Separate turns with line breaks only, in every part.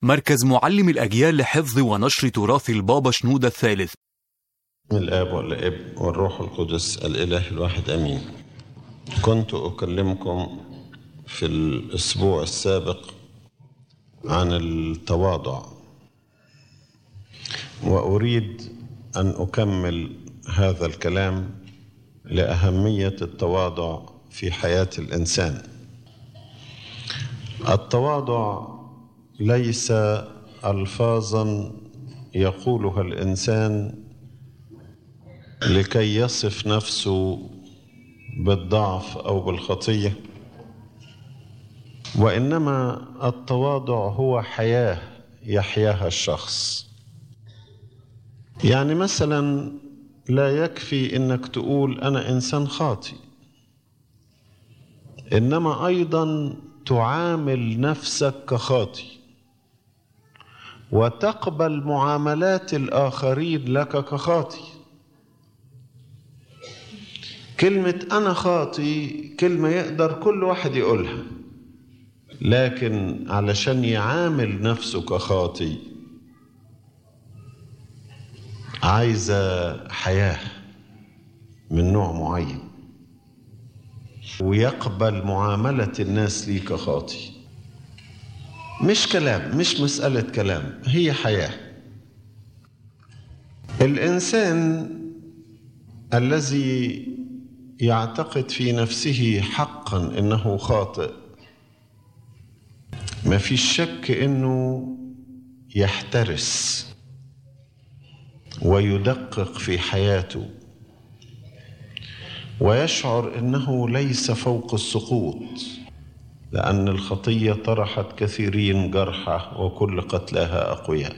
مركز معلم الأجيال لحفظ ونشر تراث البابا شنودة الثالث
الآب والابن والروح القدس الإله الواحد أمين كنت أكلمكم في الأسبوع السابق عن التواضع وأريد أن أكمل هذا الكلام لأهمية التواضع في حياة الإنسان التواضع ليس ألفاظا يقولها الإنسان لكي يصف نفسه بالضعف او بالخطيه وانما التواضع هو حياه يحياها الشخص يعني مثلا لا يكفي انك تقول انا انسان خاطئ انما ايضا تعامل نفسك كخاطئ وتقبل معاملات الاخرين لك كخاطئ كلمة أنا خاطي كلمة يقدر كل واحد يقولها لكن علشان يعامل نفسه كخاطي عايزة حياة من نوع معين ويقبل معاملة الناس ليه كخاطي مش كلام مش مسألة كلام هي حياة الإنسان الذي يعتقد في نفسه حقا انه خاطئ ما فيش شك انه يحترس ويدقق في حياته ويشعر انه ليس فوق السقوط لان الخطيه طرحت كثيرين جرحى وكل قتلاها اقوياء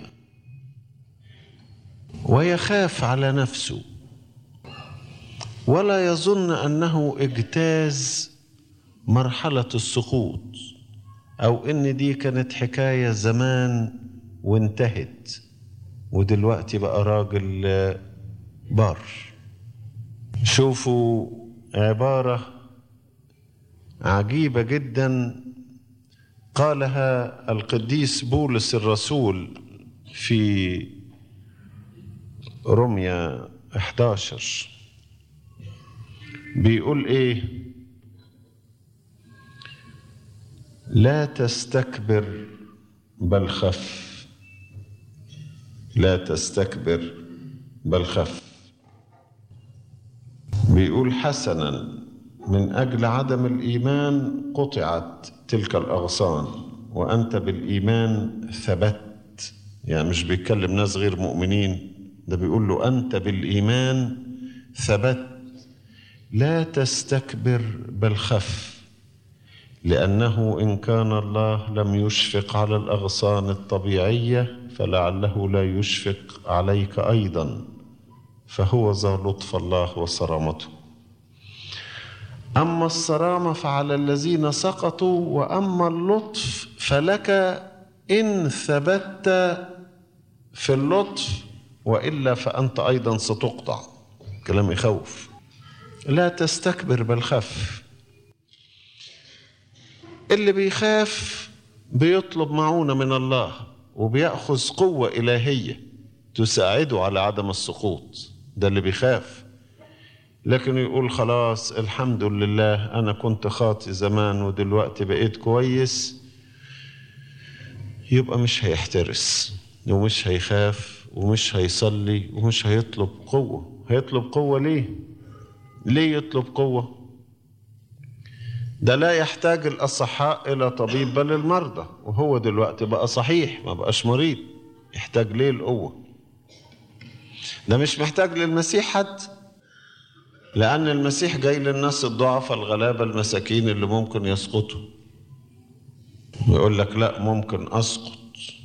ويخاف على نفسه ولا يظن انه اجتاز مرحله السقوط او ان دي كانت حكايه زمان وانتهت ودلوقتي بقى راجل بار شوفوا عباره عجيبه جدا قالها القديس بولس الرسول في رمية 11 بيقول ايه لا تستكبر بل خف لا تستكبر بل خف بيقول حسنا من اجل عدم الايمان قطعت تلك الاغصان وانت بالايمان ثبت يعني مش بيتكلم ناس غير مؤمنين ده بيقول له انت بالايمان ثبت لا تستكبر بل خف لانه ان كان الله لم يشفق على الاغصان الطبيعيه فلعله لا يشفق عليك ايضا فهو ذا لطف الله وصرامته اما الصرامه فعلى الذين سقطوا واما اللطف فلك ان ثبت في اللطف والا فانت ايضا ستقطع كلام يخوف لا تستكبر بل خف اللي بيخاف بيطلب معونة من الله وبيأخذ قوة إلهية تساعده على عدم السقوط ده اللي بيخاف لكن يقول خلاص الحمد لله أنا كنت خاطي زمان ودلوقتي بقيت كويس يبقى مش هيحترس ومش هيخاف ومش هيصلي ومش هيطلب قوة هيطلب قوة ليه؟ ليه يطلب قوة؟ ده لا يحتاج الأصحاء إلى طبيب بل المرضى وهو دلوقتي بقى صحيح ما بقاش مريض يحتاج ليه القوة ده مش محتاج للمسيح حد لأن المسيح جاي للناس الضعفاء الغلابة المساكين اللي ممكن يسقطوا يقول لك لا ممكن أسقط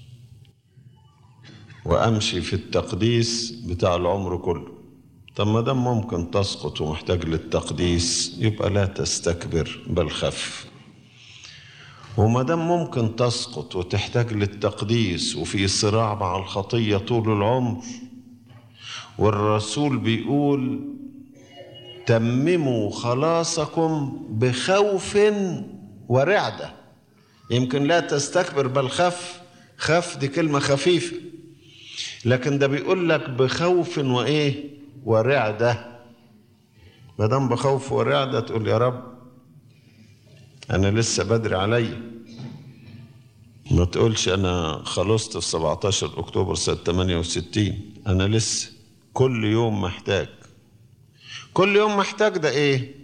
وأمشي في التقديس بتاع العمر كله طب ما دام ممكن تسقط ومحتاج للتقديس يبقى لا تستكبر بل خف وما دام ممكن تسقط وتحتاج للتقديس وفي صراع مع الخطيه طول العمر والرسول بيقول تمموا خلاصكم بخوف ورعده يمكن لا تستكبر بل خف خاف دي كلمة خفيفة لكن ده بيقول لك بخوف وإيه ورعدة ما دام بخوف ورعدة تقول يا رب أنا لسه بدري عليا ما تقولش أنا خلصت في 17 أكتوبر سنة 68 أنا لسه كل يوم محتاج كل يوم محتاج ده إيه؟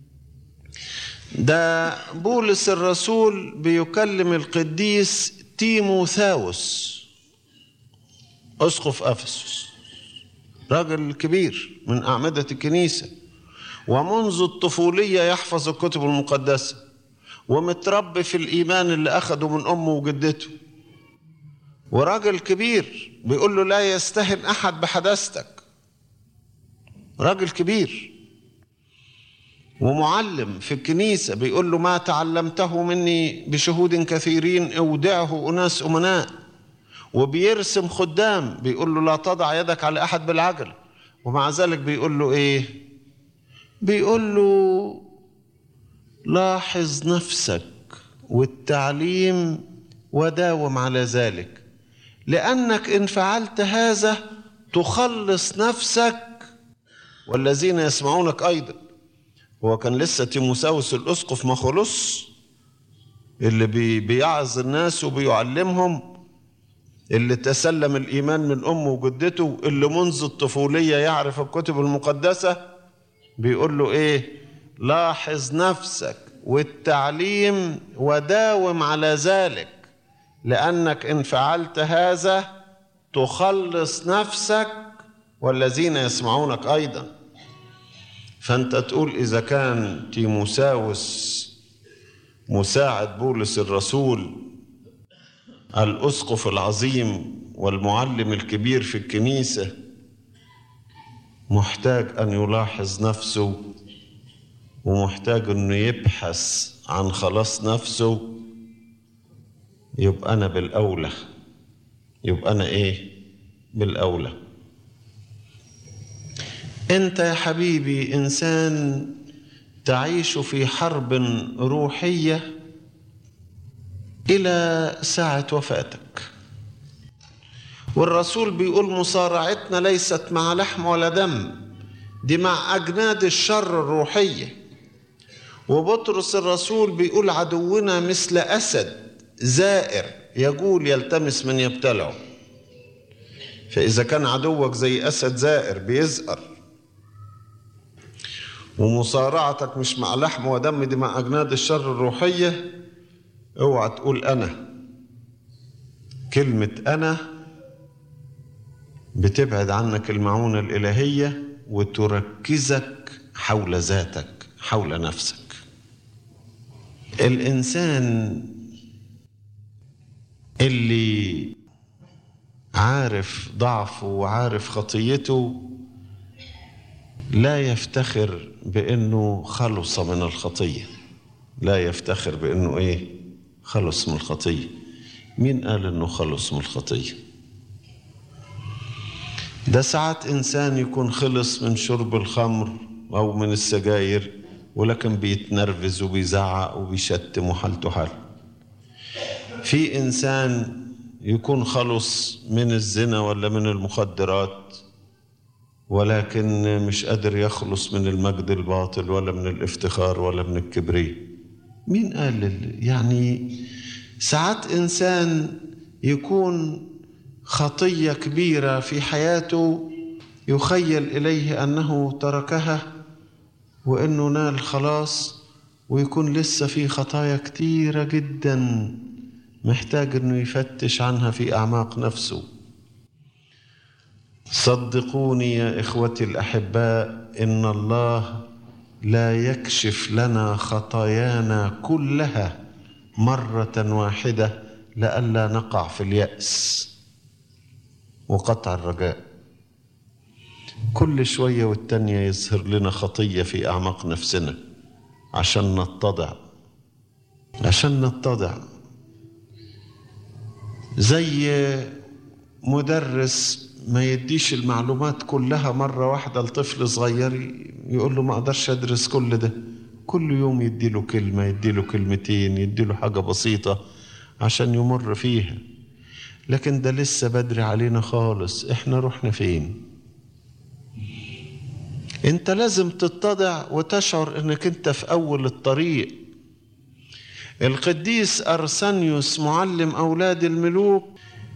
ده بولس الرسول بيكلم القديس تيموثاوس أسقف أفسس راجل كبير من أعمدة الكنيسة ومنذ الطفولية يحفظ الكتب المقدسة ومتربي في الإيمان اللي أخده من أمه وجدته وراجل كبير بيقول له لا يستهن أحد بحداثتك راجل كبير ومعلم في الكنيسة بيقول له ما تعلمته مني بشهود كثيرين اودعه أناس أمناء وبيرسم خدام بيقول له لا تضع يدك على أحد بالعجل ومع ذلك بيقول له إيه بيقول له لاحظ نفسك والتعليم وداوم على ذلك لأنك إن فعلت هذا تخلص نفسك والذين يسمعونك أيضا هو كان لسه تيموساوس الأسقف ما خلص اللي بي بيعظ الناس وبيعلمهم اللي تسلم الإيمان من أمه وجدته اللي منذ الطفولية يعرف الكتب المقدسة بيقول له إيه لاحظ نفسك والتعليم وداوم على ذلك لأنك إن فعلت هذا تخلص نفسك والذين يسمعونك أيضا فأنت تقول إذا كان تيموساوس مساعد بولس الرسول الأسقف العظيم والمعلم الكبير في الكنيسة محتاج أن يلاحظ نفسه ومحتاج أنه يبحث عن خلاص نفسه يبقى أنا بالأولى يبقى أنا إيه بالأولى أنت يا حبيبي إنسان تعيش في حرب روحية إلى ساعة وفاتك والرسول بيقول مصارعتنا ليست مع لحم ولا دم دي مع أجناد الشر الروحية وبطرس الرسول بيقول عدونا مثل أسد زائر يقول يلتمس من يبتلعه فإذا كان عدوك زي أسد زائر بيزقر ومصارعتك مش مع لحم ودم دي مع أجناد الشر الروحية اوعى تقول أنا كلمة أنا بتبعد عنك المعونة الإلهية وتركزك حول ذاتك حول نفسك الإنسان اللي عارف ضعفه وعارف خطيته لا يفتخر بانه خلص من الخطيه لا يفتخر بانه ايه خلص من الخطيه مين قال انه خلص من الخطيه ده ساعات انسان يكون خلص من شرب الخمر او من السجاير ولكن بيتنرفز وبيزعق وبيشتم وحالته حال في انسان يكون خلص من الزنا ولا من المخدرات ولكن مش قادر يخلص من المجد الباطل ولا من الافتخار ولا من الكبرياء مين قال يعني ساعات انسان يكون خطيه كبيره في حياته يخيل اليه انه تركها وانه نال خلاص ويكون لسه في خطايا كتيره جدا محتاج انه يفتش عنها في اعماق نفسه صدقوني يا اخوتي الاحباء ان الله لا يكشف لنا خطايانا كلها مره واحده لئلا نقع في الياس وقطع الرجاء كل شويه والتانيه يظهر لنا خطيه في اعماق نفسنا عشان نتضع عشان نتضع زي مدرس ما يديش المعلومات كلها مرة واحدة لطفل صغير يقول له ما أقدرش أدرس كل ده كل يوم يديله كلمة يديله كلمتين يديله حاجة بسيطة عشان يمر فيها لكن ده لسه بدري علينا خالص احنا رحنا فين انت لازم تتضع وتشعر انك انت في اول الطريق القديس ارسنيوس معلم اولاد الملوك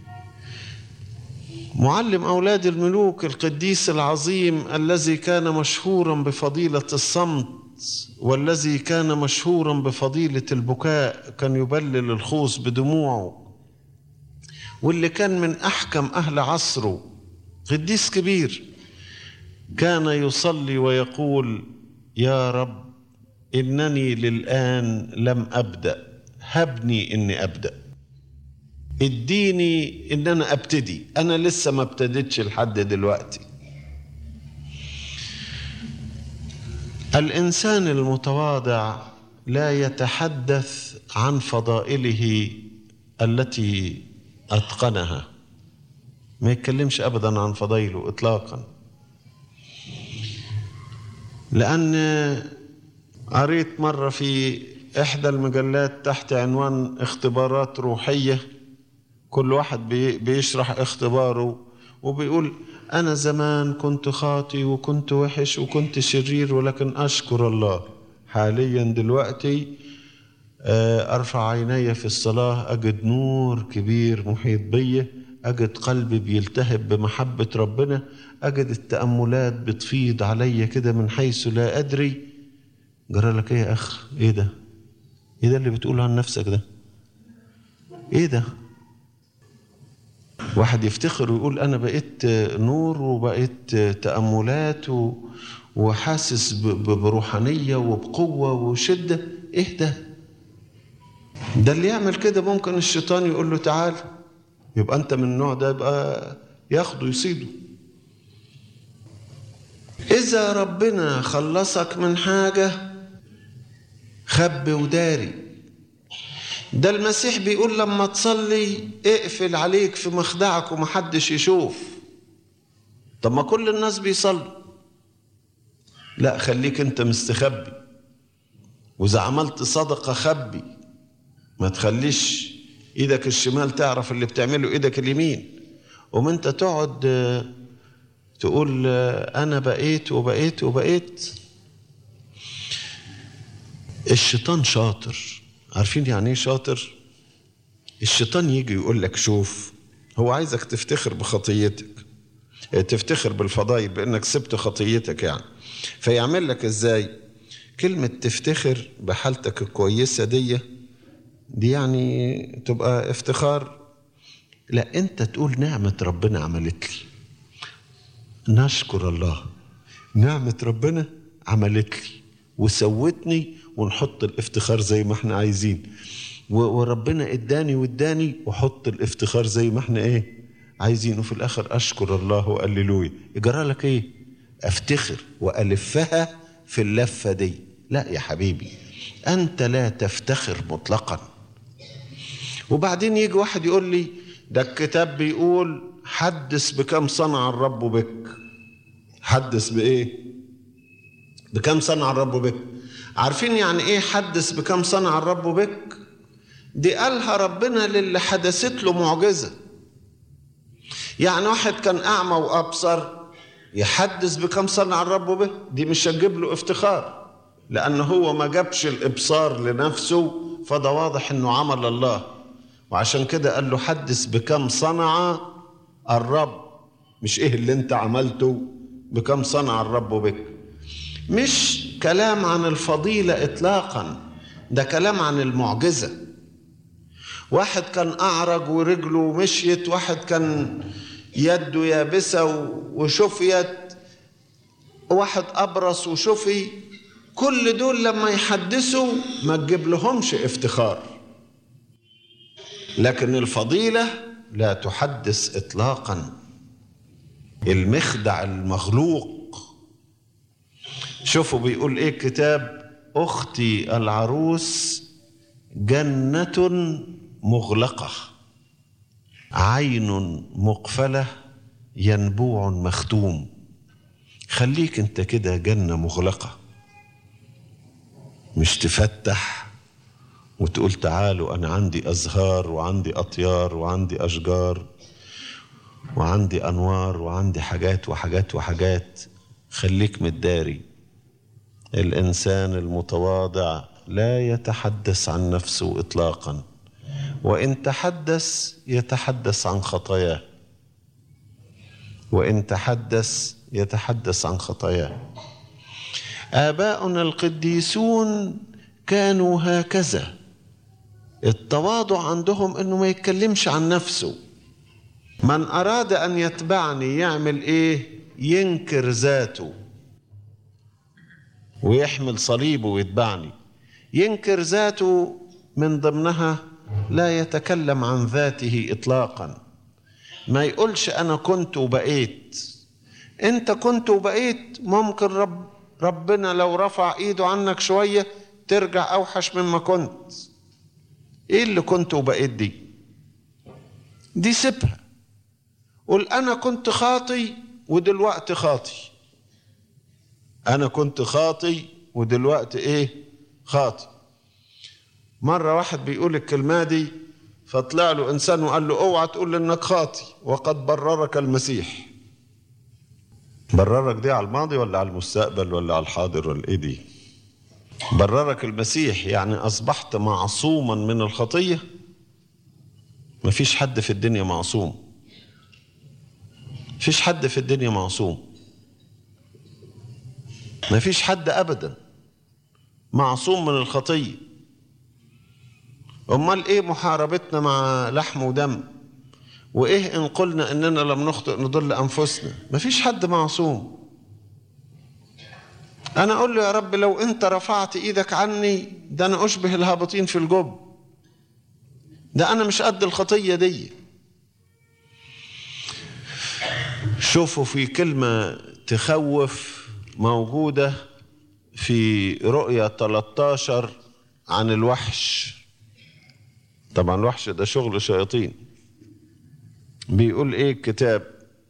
معلم اولاد الملوك القديس العظيم الذي كان مشهورا بفضيله الصمت والذي كان مشهورا بفضيله البكاء كان يبلل الخوص بدموعه واللي كان من احكم اهل عصره قديس كبير كان يصلي ويقول يا رب انني للان لم ابدا هبني اني ابدا اديني ان انا ابتدي انا لسه ما ابتديتش لحد دلوقتي الانسان المتواضع لا يتحدث عن فضائله التي اتقنها ما يتكلمش ابدا عن فضائله اطلاقا لان قريت مره في احدى المجلات تحت عنوان اختبارات روحيه كل واحد بيشرح اختباره وبيقول انا زمان كنت خاطي وكنت وحش وكنت شرير ولكن اشكر الله حاليا دلوقتي ارفع عيني في الصلاه اجد نور كبير محيط بي اجد قلبي بيلتهب بمحبه ربنا اجد التاملات بتفيض عليا كده من حيث لا ادري جرى لك ايه يا اخ ايه ده ايه ده اللي بتقوله عن نفسك ده ايه ده واحد يفتخر ويقول انا بقيت نور وبقيت تاملات وحاسس بروحانيه وبقوه وشده ايه ده ده اللي يعمل كده ممكن الشيطان يقول له تعال يبقى انت من النوع ده يبقى ياخده يصيده اذا ربنا خلصك من حاجه خب وداري ده المسيح بيقول لما تصلي اقفل عليك في مخدعك ومحدش يشوف طب ما كل الناس بيصلوا لا خليك انت مستخبي واذا عملت صدقه خبي ما تخليش ايدك الشمال تعرف اللي بتعمله ايدك اليمين وما انت تقعد تقول انا بقيت وبقيت وبقيت الشيطان شاطر عارفين يعني ايه شاطر الشيطان يجي يقول لك شوف هو عايزك تفتخر بخطيتك تفتخر بالفضائل بانك سبت خطيتك يعني فيعمل لك ازاي كلمة تفتخر بحالتك الكويسة دي دي يعني تبقى افتخار لا انت تقول نعمة ربنا عملت لي نشكر الله نعمة ربنا عملت لي وسوتني ونحط الافتخار زي ما احنا عايزين وربنا اداني واداني وحط الافتخار زي ما احنا ايه عايزين وفي الاخر اشكر الله وقللويا يجرى لك ايه افتخر والفها في اللفه دي لا يا حبيبي انت لا تفتخر مطلقا وبعدين يجي واحد يقول لي ده الكتاب بيقول حدث بكم صنع الرب بك حدث بايه بكم صنع الرب بك عارفين يعني ايه حدث بكم صنع الرب بك دي قالها ربنا للي حدثت له معجزة يعني واحد كان أعمى وأبصر يحدث بكم صنع الرب به دي مش هتجيب له افتخار لأن هو ما جابش الإبصار لنفسه فده واضح إنه عمل الله وعشان كده قال له حدث بكم صنع الرب مش إيه اللي أنت عملته بكم صنع الرب بك مش كلام عن الفضيلة إطلاقا ده كلام عن المعجزة واحد كان أعرج ورجله مشيت واحد كان يده يابسة وشفيت واحد أبرص وشفي كل دول لما يحدثوا ما تجيب لهمش افتخار لكن الفضيلة لا تحدث إطلاقا المخدع المغلوق شوفوا بيقول ايه الكتاب اختي العروس جنة مغلقة عين مقفلة ينبوع مختوم خليك انت كده جنة مغلقة مش تفتح وتقول تعالوا أنا عندي أزهار وعندي أطيار وعندي أشجار وعندي أنوار وعندي حاجات وحاجات وحاجات خليك متداري الإنسان المتواضع لا يتحدث عن نفسه إطلاقا وإن تحدث يتحدث عن خطاياه وإن تحدث يتحدث عن خطاياه آباؤنا القديسون كانوا هكذا التواضع عندهم انه ما يتكلمش عن نفسه من اراد ان يتبعني يعمل ايه ينكر ذاته ويحمل صليبه ويتبعني ينكر ذاته من ضمنها لا يتكلم عن ذاته اطلاقا ما يقولش انا كنت وبقيت انت كنت وبقيت ممكن رب ربنا لو رفع ايده عنك شويه ترجع اوحش مما كنت ايه اللي كنت وبقيت دي دي سيبها قول انا كنت خاطي ودلوقتي خاطي انا كنت خاطي ودلوقتي ايه خاطي مرة واحد بيقول الكلمة دي فطلع له انسان وقال له اوعى تقول انك خاطي وقد بررك المسيح بررك دي على الماضي ولا على المستقبل ولا على الحاضر ولا ايه دي بررك المسيح يعني اصبحت معصوما من الخطيه مفيش حد في الدنيا معصوم مفيش حد في الدنيا معصوم مفيش حد ابدا معصوم من الخطيه امال ايه محاربتنا مع لحم ودم وايه ان قلنا اننا لم نخطئ نضل انفسنا مفيش حد معصوم انا اقول له يا رب لو انت رفعت ايدك عني ده انا اشبه الهابطين في الجب ده انا مش قد الخطيه دي شوفوا في كلمه تخوف موجوده في رؤيا 13 عن الوحش طبعا الوحش ده شغل شياطين بيقول ايه الكتاب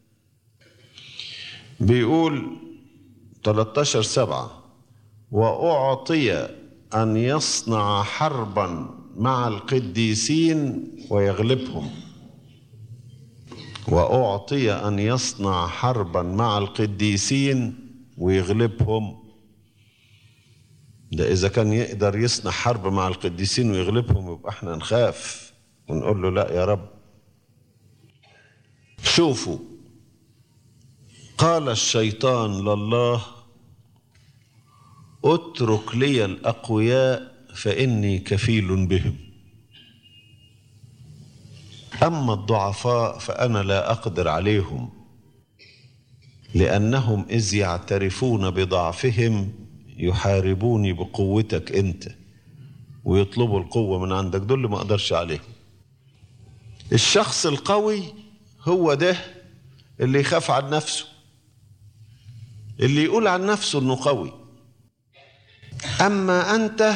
بيقول 13 سبعة وأعطي أن يصنع حربا مع القديسين ويغلبهم وأعطي أن يصنع حربا مع القديسين ويغلبهم ده إذا كان يقدر يصنع حرب مع القديسين ويغلبهم يبقى احنا نخاف ونقول له لا يا رب شوفوا قال الشيطان لله اترك لي الاقوياء فاني كفيل بهم اما الضعفاء فانا لا اقدر عليهم لانهم اذ يعترفون بضعفهم يحاربوني بقوتك انت ويطلبوا القوه من عندك دول اللي ما اقدرش عليهم الشخص القوي هو ده اللي يخاف عن نفسه اللي يقول عن نفسه انه قوي اما انت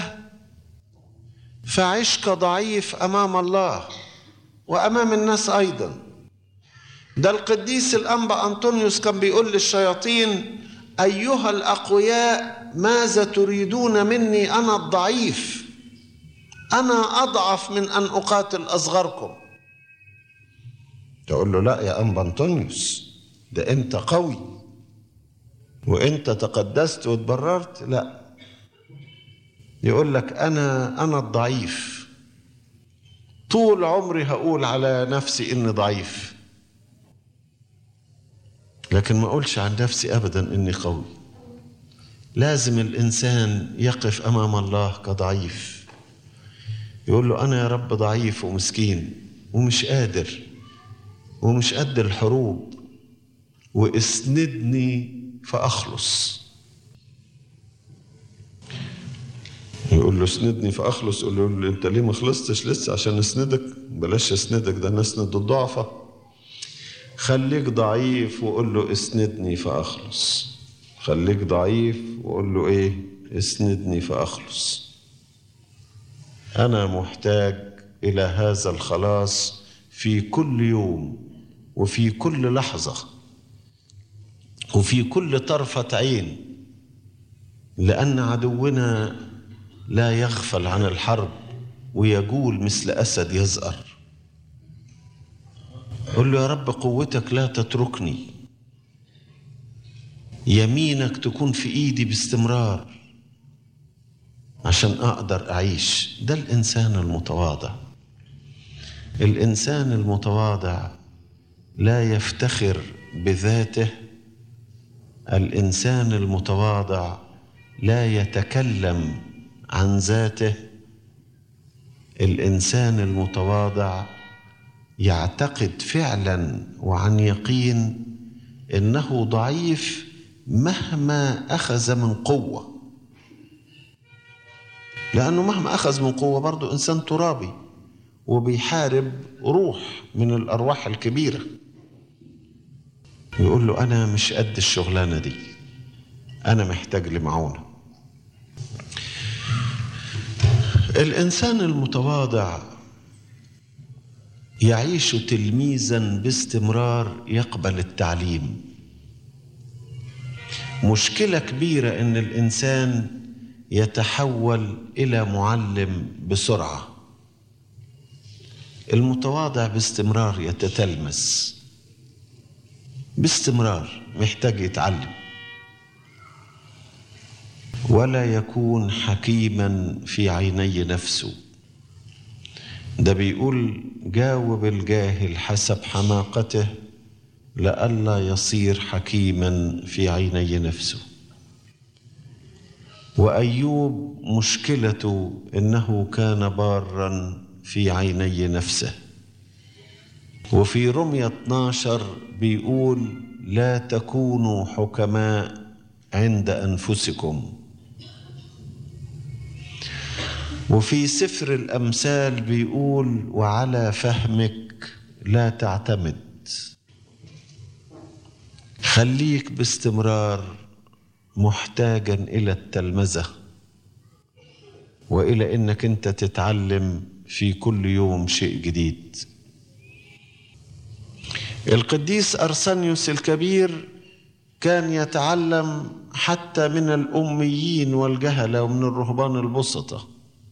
فعش كضعيف امام الله وامام الناس ايضا ده القديس الانبا انطونيوس كان بيقول للشياطين ايها الاقوياء ماذا تريدون مني انا الضعيف انا اضعف من ان اقاتل اصغركم تقول له لا يا انبا انطونيوس ده انت قوي وانت تقدست وتبررت لا يقول لك انا انا الضعيف طول عمري هقول على نفسي اني ضعيف لكن ما اقولش عن نفسي ابدا اني قوي لازم الانسان يقف امام الله كضعيف يقول له انا يا رب ضعيف ومسكين ومش قادر ومش قد الحروب واسندني فاخلص يقول له اسندني فاخلص يقول له انت ليه ما خلصتش لسه عشان اسندك بلاش اسندك ده انا اسند الضعفة خليك ضعيف وقول له اسندني فاخلص خليك ضعيف وقول له ايه اسندني فاخلص انا محتاج الى هذا الخلاص في كل يوم وفي كل لحظه وفي كل طرفه عين لان عدونا لا يغفل عن الحرب ويجول مثل أسد يزأر قل له يا رب قوتك لا تتركني يمينك تكون في ايدي باستمرار عشان اقدر اعيش ده الانسان المتواضع الانسان المتواضع لا يفتخر بذاته الانسان المتواضع لا يتكلم عن ذاته الانسان المتواضع يعتقد فعلا وعن يقين انه ضعيف مهما اخذ من قوه لانه مهما اخذ من قوه برضه انسان ترابي وبيحارب روح من الارواح الكبيره يقول له انا مش قد الشغلانه دي انا محتاج لمعونه الانسان المتواضع يعيش تلميذا باستمرار يقبل التعليم مشكله كبيره ان الانسان يتحول الى معلم بسرعه المتواضع باستمرار يتتلمس باستمرار محتاج يتعلم ولا يكون حكيما في عيني نفسه ده بيقول جاوب الجاهل حسب حماقته لئلا يصير حكيما في عيني نفسه وايوب مشكلته انه كان بارا في عيني نفسه وفي رمية 12 بيقول لا تكونوا حكماء عند أنفسكم وفي سفر الأمثال بيقول وعلى فهمك لا تعتمد خليك باستمرار محتاجا إلى التلمذة وإلى إنك أنت تتعلم في كل يوم شيء جديد القديس أرسنيوس الكبير كان يتعلم حتى من الأميين والجهلة ومن الرهبان البسطة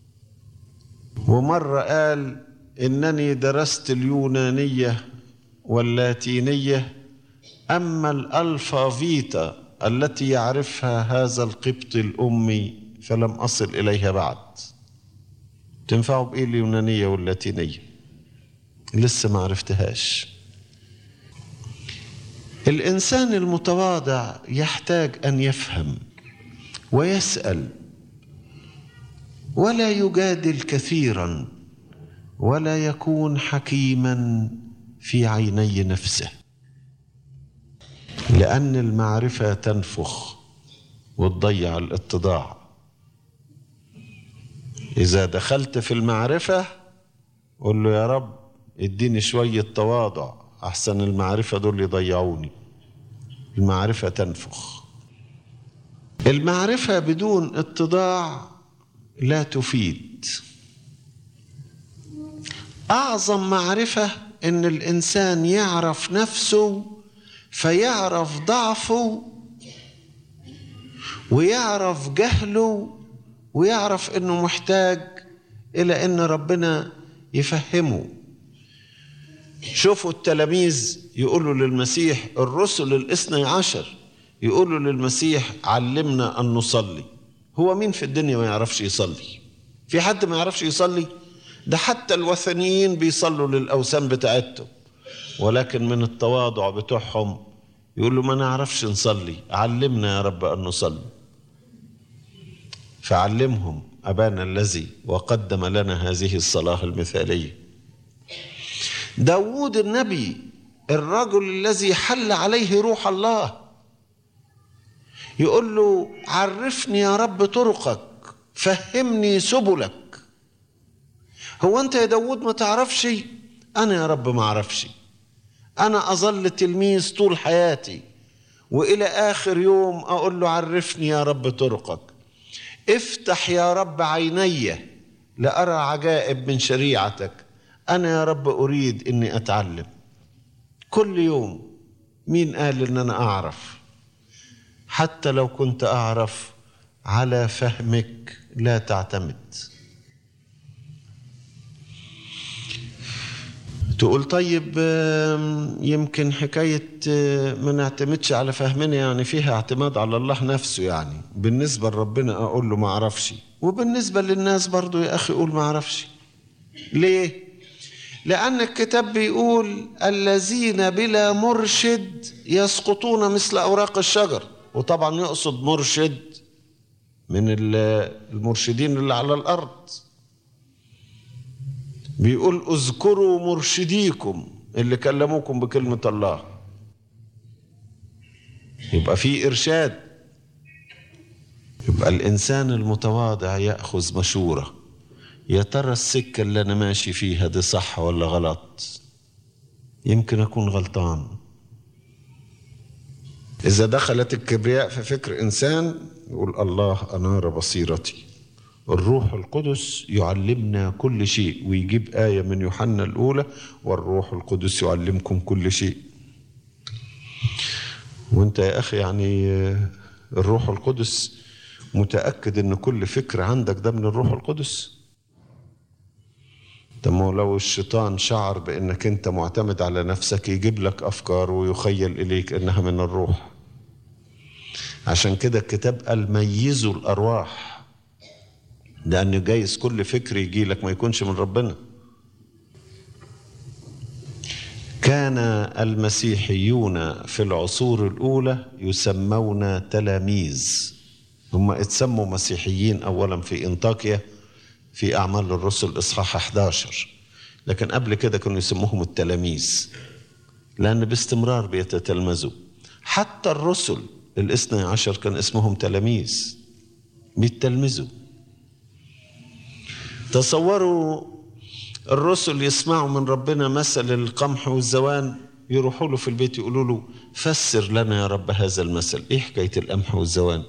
ومرة قال إنني درست اليونانية واللاتينية أما الألفافيتا التي يعرفها هذا القبط الأمي فلم أصل إليها بعد تنفعوا بإيه اليونانية واللاتينية لسه ما عرفتهاش الإنسان المتواضع يحتاج أن يفهم ويسأل ولا يجادل كثيرا ولا يكون حكيما في عيني نفسه لأن المعرفة تنفخ وتضيع الاتضاع إذا دخلت في المعرفة قل له يا رب اديني شوية تواضع أحسن المعرفة دول يضيعوني المعرفة تنفخ المعرفة بدون اتضاع لا تفيد أعظم معرفة إن الإنسان يعرف نفسه فيعرف ضعفه ويعرف جهله ويعرف انه محتاج الى ان ربنا يفهمه شوفوا التلاميذ يقولوا للمسيح الرسل الاثني عشر يقولوا للمسيح علمنا ان نصلي هو مين في الدنيا ما يعرفش يصلي في حد ما يعرفش يصلي ده حتى الوثنيين بيصلوا للاوثان بتاعتهم ولكن من التواضع بتوعهم يقولوا ما نعرفش نصلي علمنا يا رب ان نصلي فعلمهم أبانا الذي وقدم لنا هذه الصلاة المثالية داود النبي الرجل الذي حل عليه روح الله يقول له عرفني يا رب طرقك فهمني سبلك هو انت يا داود ما تعرفش انا يا رب ما اعرفش انا اظل تلميذ طول حياتي والى اخر يوم اقول له عرفني يا رب طرقك افتح يا رب عيني لأرى عجائب من شريعتك أنا يا رب أريد إني أتعلم كل يوم مين قال إن أنا أعرف حتى لو كنت أعرف على فهمك لا تعتمد تقول طيب آم، يمكن حكاية آه، ما نعتمدش على فهمنا يعني فيها اعتماد على الله نفسه يعني بالنسبة لربنا أقول له ما أعرفش وبالنسبة للناس برضو يا أخي قول ما أعرفش ليه؟ لأن الكتاب بيقول الذين بلا مرشد يسقطون مثل أوراق الشجر وطبعا يقصد مرشد من ال- المرشدين اللي على الأرض بيقول اذكروا مرشديكم اللي كلموكم بكلمة الله يبقى في إرشاد يبقى الإنسان المتواضع يأخذ مشورة يا ترى السكة اللي أنا ماشي فيها دي صح ولا غلط يمكن أكون غلطان إذا دخلت الكبرياء في فكر إنسان يقول الله أنار بصيرتي الروح القدس يعلمنا كل شيء ويجيب آية من يوحنا الأولى والروح القدس يعلمكم كل شيء وانت يا أخي يعني آه، الروح القدس متأكد ان كل فكر عندك ده من الروح القدس طب ما هو لو الشيطان شعر بانك انت معتمد على نفسك يجيب لك افكار ويخيل اليك انها من الروح عشان كده الكتاب قال ميزوا الارواح لان جايز كل فكر يجي لك ما يكونش من ربنا كان المسيحيون في العصور الاولى يسمون تلاميذ هم اتسموا مسيحيين اولا في انطاكيا في اعمال الرسل اصحاح 11 لكن قبل كده كانوا يسموهم التلاميذ لان باستمرار بيتتلمذوا حتى الرسل الاثني عشر كان اسمهم تلاميذ بيتلمذوا تصوروا الرسل يسمعوا من ربنا مثل القمح والزوان يروحوا له في البيت يقولوا له فسر لنا يا رب هذا المثل ايه حكايه القمح والزوان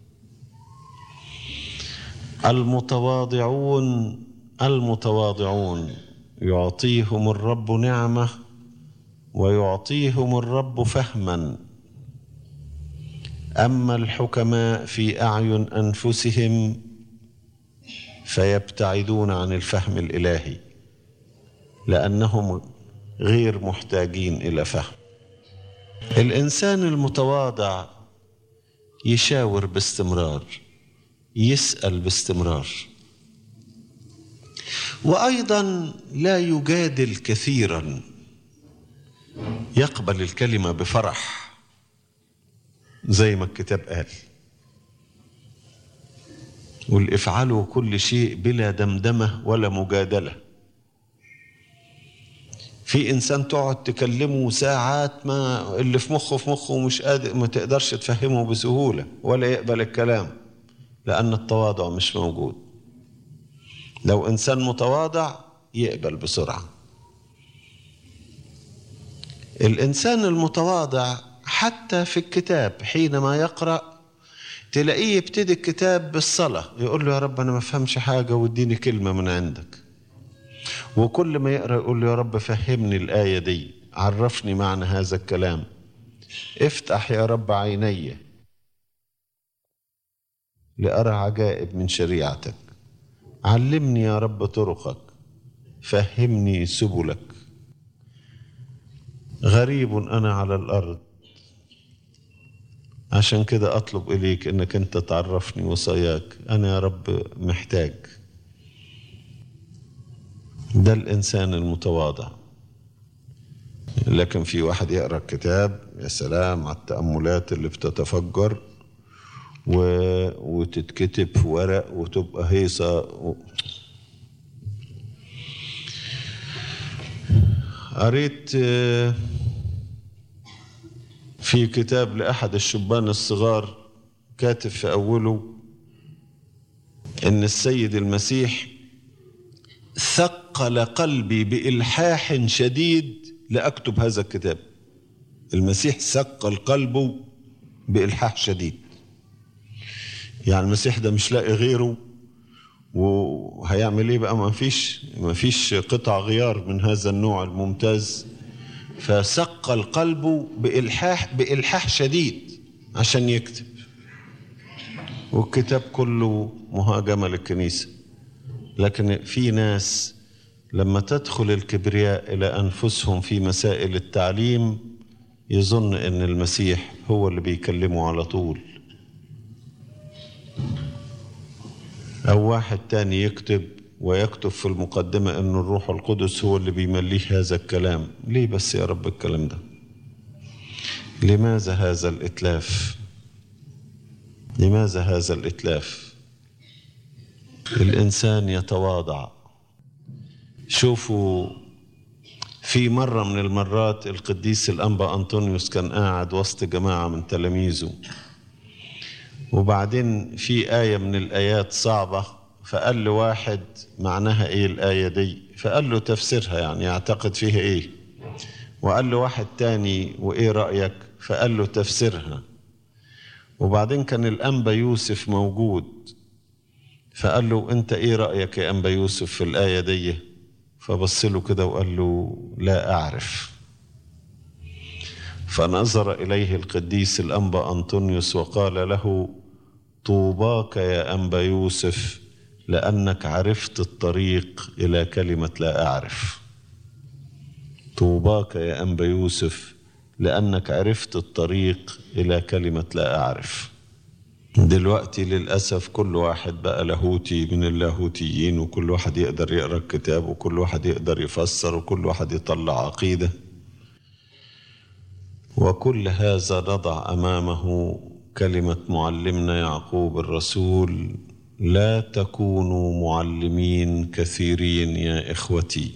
المتواضعون المتواضعون يعطيهم الرب نعمه ويعطيهم الرب فهما اما الحكماء في اعين انفسهم فيبتعدون عن الفهم الالهي لانهم غير محتاجين الى فهم الانسان المتواضع يشاور باستمرار يسال باستمرار وايضا لا يجادل كثيرا يقبل الكلمه بفرح زي ما الكتاب قال قل افعلوا كل شيء بلا دمدمه ولا مجادله في انسان تقعد تكلمه ساعات ما اللي في مخه في مخه ومش قادر ما تقدرش تفهمه بسهوله ولا يقبل الكلام لان التواضع مش موجود لو انسان متواضع يقبل بسرعه الانسان المتواضع حتى في الكتاب حينما يقرا تلاقيه يبتدي الكتاب بالصلاه يقول له يا رب انا ما افهمش حاجه واديني كلمه من عندك وكل ما يقرا يقول له يا رب فهمني الايه دي عرفني معنى هذا الكلام افتح يا رب عيني لارى عجائب من شريعتك علمني يا رب طرقك فهمني سبلك غريب انا على الارض عشان كده اطلب اليك انك انت تعرفني وصاياك انا يا رب محتاج ده الانسان المتواضع لكن في واحد يقرا الكتاب يا سلام على التاملات اللي بتتفجر و... وتتكتب في ورق وتبقى هيصه و... قريت آه، في كتاب لأحد الشبان الصغار كاتب في أوله إن السيد المسيح ثقل قلبي بإلحاح شديد لأكتب هذا الكتاب المسيح ثقل قلبه بإلحاح شديد يعني المسيح ده مش لاقي غيره وهيعمل ايه بقى ما فيش ما فيش قطع غيار من هذا النوع الممتاز فثقل قلبه بإلحاح بإلحاح شديد عشان يكتب والكتاب كله مهاجمة للكنيسة لكن في ناس لما تدخل الكبرياء إلى أنفسهم في مسائل التعليم يظن أن المسيح هو اللي بيكلمه على طول أو واحد تاني يكتب ويكتب في المقدمة أن الروح القدس هو اللي بيمليه هذا الكلام ليه بس يا رب الكلام ده لماذا هذا الإتلاف لماذا هذا الإتلاف الإنسان يتواضع شوفوا في مرة من المرات القديس الأنبا أنطونيوس كان قاعد وسط جماعة من تلاميذه وبعدين في آية من الآيات صعبة فقال له واحد معناها إيه الآية دي فقال له تفسيرها يعني يعتقد فيها إيه وقال له واحد تاني وإيه رأيك فقال له تفسيرها وبعدين كان الأنبا يوسف موجود فقال له أنت إيه رأيك يا أنبا يوسف في الآية دي فبص له كده وقال له لا أعرف فنظر إليه القديس الأنبا أنطونيوس وقال له طوباك يا أنبا يوسف لأنك عرفت الطريق إلى كلمة لا أعرف طوباك يا أنبا يوسف لأنك عرفت الطريق إلى كلمة لا أعرف دلوقتي للأسف كل واحد بقى لاهوتي من اللاهوتيين وكل واحد يقدر يقرأ الكتاب وكل واحد يقدر يفسر وكل واحد يطلع عقيدة وكل هذا نضع أمامه كلمة معلمنا يعقوب الرسول لا تكونوا معلمين كثيرين يا إخوتي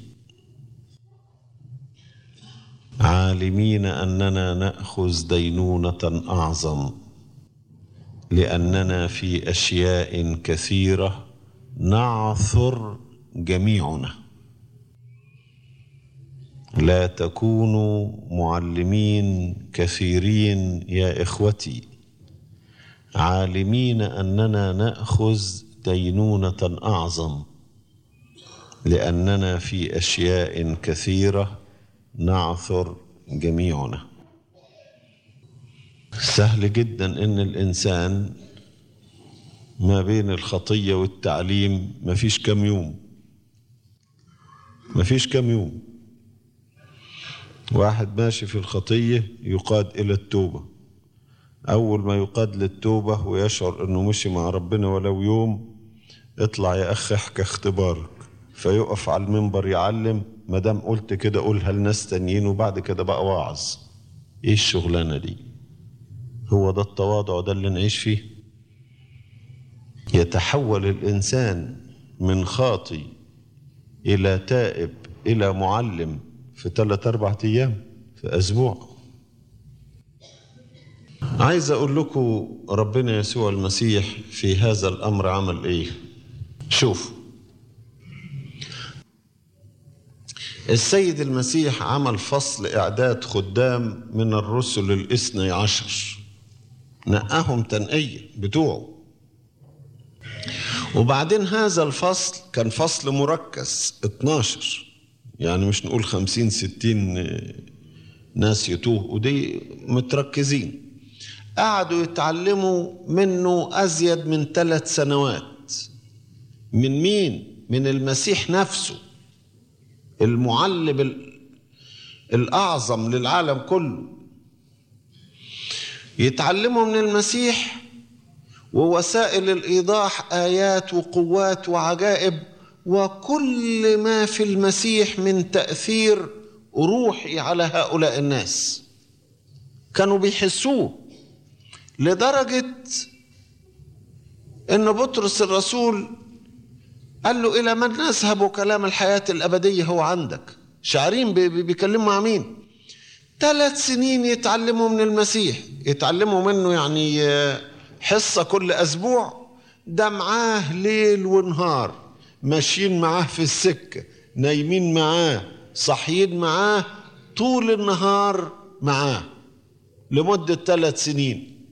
عالمين أننا نأخذ دينونة أعظم لأننا في أشياء كثيرة نعثر جميعنا لا تكونوا معلمين كثيرين يا إخوتي عالمين أننا نأخذ دينونة أعظم لأننا في أشياء كثيرة نعثر جميعنا سهل جدا ان الانسان ما بين الخطيه والتعليم ما فيش كم يوم ما فيش كم يوم واحد ماشي في الخطيه يقاد الى التوبه اول ما يقاد للتوبه ويشعر انه مشي مع ربنا ولو يوم اطلع يا اخ احكي اختبارك فيقف على المنبر يعلم ما دام قلت كده قولها لناس تانيين وبعد كده بقى واعظ ايه الشغلانه دي هو ده التواضع ده اللي نعيش فيه يتحول الانسان من خاطي الى تائب الى معلم في ثلاث اربع ايام في اسبوع عايز اقول لكم ربنا يسوع المسيح في هذا الامر عمل ايه شوف السيد المسيح عمل فصل اعداد خدام من الرسل الاثني عشر نقاهم تنقية بتوعه وبعدين هذا الفصل كان فصل مركز 12 يعني مش نقول 50 60 ناس يتوه ودي متركزين قعدوا يتعلموا منه أزيد من ثلاث سنوات من مين؟ من المسيح نفسه المعلم الأعظم للعالم كله يتعلموا من المسيح ووسائل الايضاح ايات وقوات وعجائب وكل ما في المسيح من تاثير روحي على هؤلاء الناس كانوا بيحسوه لدرجه ان بطرس الرسول قال له الى من نذهب كلام الحياه الابديه هو عندك شعرين بيكلموا مع مين ثلاث سنين يتعلموا من المسيح يتعلموا منه يعني حصة كل أسبوع ده معاه ليل ونهار ماشيين معاه في السكة نايمين معاه صاحيين معاه طول النهار معاه لمدة ثلاث سنين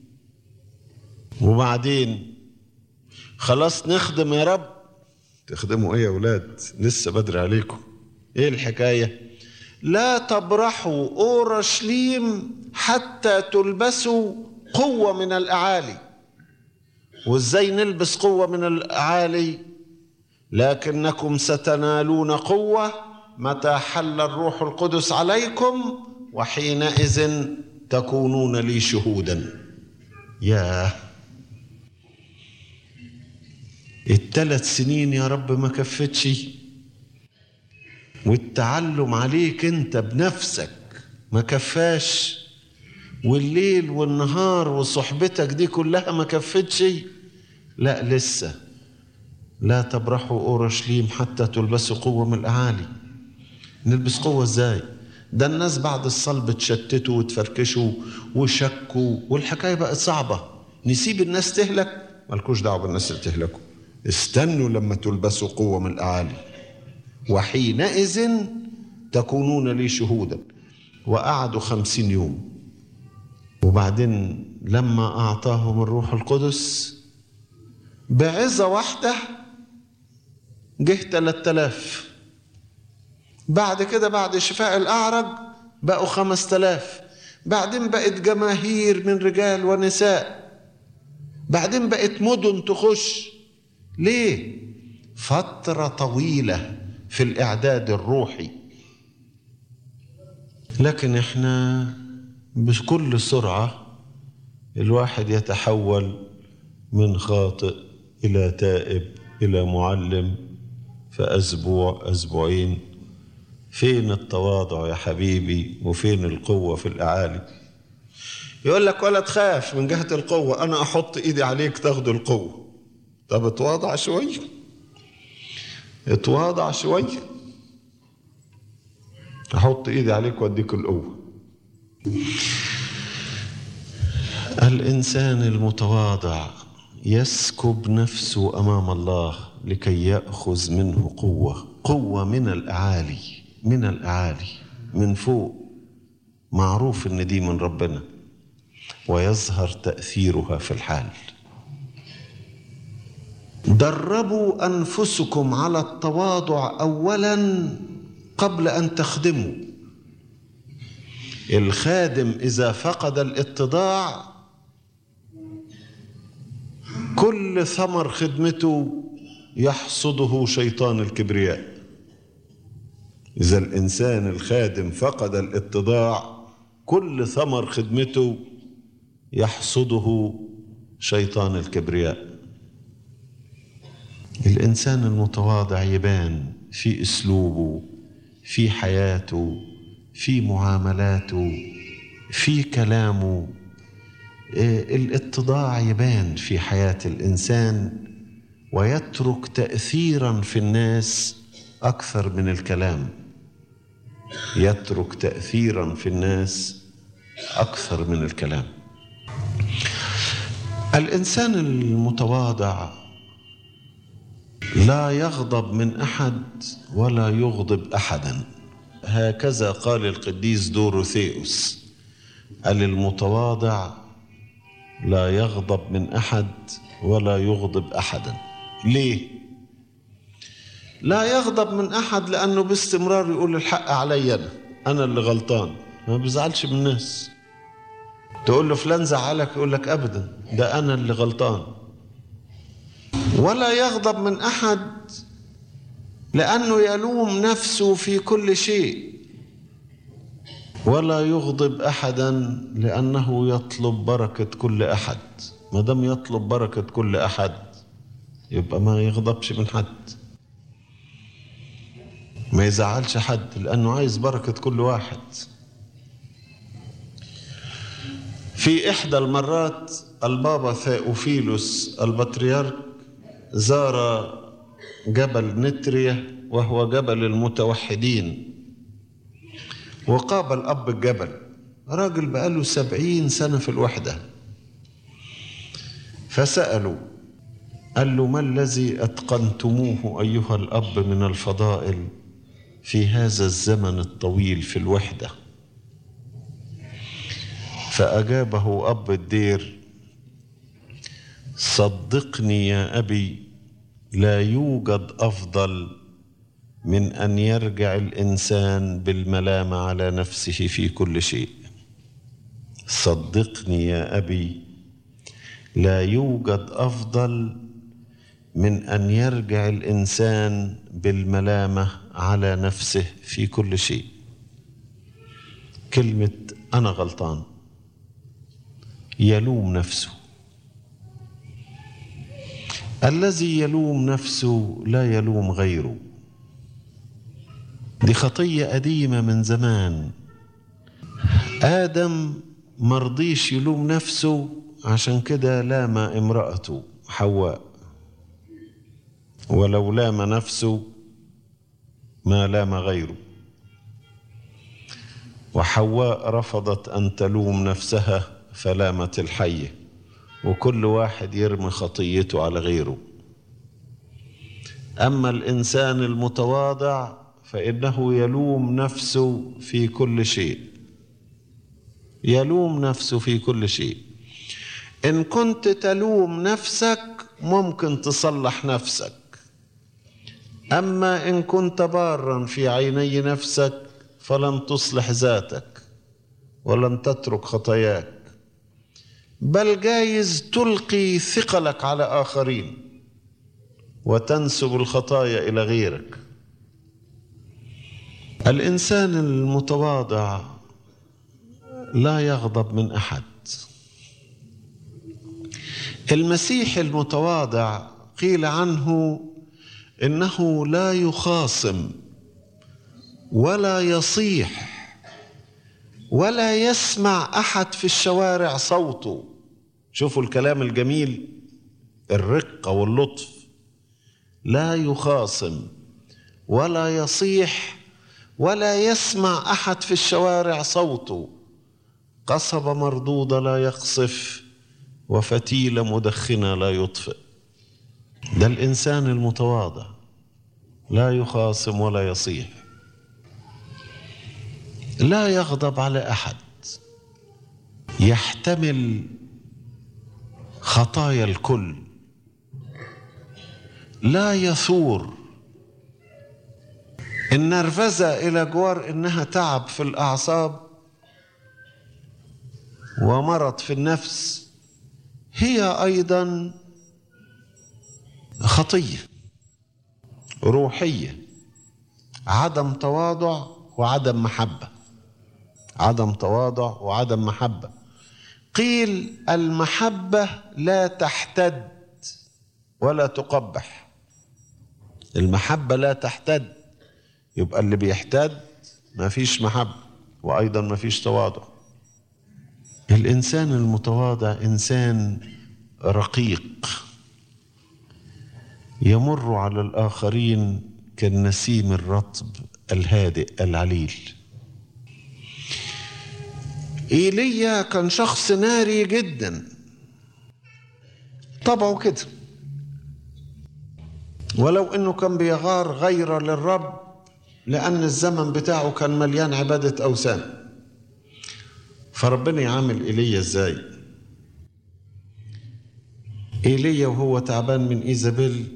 وبعدين خلاص نخدم يا رب تخدموا ايه يا ولاد لسه بدري عليكم ايه الحكايه لا تبرحوا اورشليم حتى تلبسوا قوه من الاعالي وازاي نلبس قوه من الاعالي لكنكم ستنالون قوة متى حل الروح القدس عليكم وحينئذ تكونون لي شهودا يا الثلاث سنين يا رب ما كفتش والتعلم عليك انت بنفسك ما كفاش والليل والنهار وصحبتك دي كلها ما كفتش لا لسه لا تبرحوا اورشليم حتى تلبسوا قوه من الاعالي نلبس قوه ازاي ده الناس بعد الصلب اتشتتوا وتفركشوا وشكوا والحكايه بقت صعبه نسيب الناس تهلك مالكوش دعوه بالناس اللي تهلكوا استنوا لما تلبسوا قوه من الاعالي وحينئذ تكونون لي شهودا وقعدوا خمسين يوم وبعدين لما أعطاهم الروح القدس بعظة واحدة جه تلات آلاف بعد كده بعد شفاء الأعرج بقوا خمس تلاف بعدين بقت جماهير من رجال ونساء بعدين بقت مدن تخش ليه فترة طويلة في الإعداد الروحي لكن احنا بكل سرعة الواحد يتحول من خاطئ إلى تائب إلى معلم في أسبوع أسبوعين فين التواضع يا حبيبي وفين القوة في الأعالي يقول لك ولا تخاف من جهة القوة أنا أحط إيدي عليك تاخد القوة طب اتواضع شوية اتواضع شوية أحط إيدي عليك وأديك القوة الإنسان المتواضع يسكب نفسه أمام الله لكي يأخذ منه قوة قوة من الأعالي من الأعالي من فوق معروف إن دي من ربنا ويظهر تأثيرها في الحال دربوا أنفسكم على التواضع أولا قبل أن تخدموا الخادم إذا فقد الاتضاع كل ثمر خدمته يحصده شيطان الكبرياء إذا الإنسان الخادم فقد الاتضاع كل ثمر خدمته يحصده شيطان الكبرياء الإنسان المتواضع يبان في أسلوبه في حياته في معاملاته في كلامه الاتضاع يبان في حياة الإنسان ويترك تأثيرا في الناس أكثر من الكلام يترك تأثيرا في الناس أكثر من الكلام الإنسان المتواضع لا يغضب من أحد ولا يغضب أحدا هكذا قال القديس دوروثيوس قال المتواضع لا يغضب من أحد ولا يغضب أحدا ليه؟ لا يغضب من أحد لأنه باستمرار يقول الحق علي أنا أنا اللي غلطان ما بيزعلش من الناس تقول له فلان زعلك يقول لك أبدا ده أنا اللي غلطان ولا يغضب من أحد لأنه يلوم نفسه في كل شيء ولا يغضب أحدا لأنه يطلب بركة كل أحد ما دام يطلب بركة كل أحد يبقى ما يغضبش من حد ما يزعلش حد لأنه عايز بركة كل واحد في إحدى المرات البابا ثيوفيلوس البطريرك زار جبل نتريا وهو جبل المتوحدين وقابل أب الجبل راجل بقاله سبعين سنة في الوحدة فسألوا قال له ما الذي أتقنتموه أيها الأب من الفضائل في هذا الزمن الطويل في الوحدة فأجابه أب الدير صدقني يا أبي لا يوجد أفضل من أن يرجع الإنسان بالملامة على نفسه في كل شيء صدقني يا أبي لا يوجد أفضل من ان يرجع الانسان بالملامه على نفسه في كل شيء كلمه انا غلطان يلوم نفسه الذي يلوم نفسه لا يلوم غيره دي خطيه قديمه من زمان ادم مرضيش يلوم نفسه عشان كده لام امراته حواء ولو لام نفسه ما لام غيره وحواء رفضت ان تلوم نفسها فلامت الحيه وكل واحد يرمي خطيته على غيره اما الانسان المتواضع فانه يلوم نفسه في كل شيء يلوم نفسه في كل شيء ان كنت تلوم نفسك ممكن تصلح نفسك اما ان كنت بارا في عيني نفسك فلن تصلح ذاتك ولن تترك خطاياك بل جايز تلقي ثقلك على اخرين وتنسب الخطايا الى غيرك الانسان المتواضع لا يغضب من احد المسيح المتواضع قيل عنه انه لا يخاصم ولا يصيح ولا يسمع احد في الشوارع صوته شوفوا الكلام الجميل الرقه واللطف لا يخاصم ولا يصيح ولا يسمع احد في الشوارع صوته قصب مردوده لا يقصف وفتيله مدخنه لا يطفئ ده الانسان المتواضع لا يخاصم ولا يصيح لا يغضب على احد يحتمل خطايا الكل لا يثور النرفزه الى جوار انها تعب في الاعصاب ومرض في النفس هي ايضا خطيه روحيه عدم تواضع وعدم محبه عدم تواضع وعدم محبه قيل المحبه لا تحتد ولا تقبح المحبه لا تحتد يبقى اللي بيحتد ما فيش محبه وايضا ما فيش تواضع الانسان المتواضع انسان رقيق يمر على الاخرين كالنسيم الرطب الهادئ العليل ايليا كان شخص ناري جدا طبعه كده ولو انه كان بيغار غير للرب لان الزمن بتاعه كان مليان عباده اوثان فربنا يعامل ايليا ازاي ايليا وهو تعبان من ايزابيل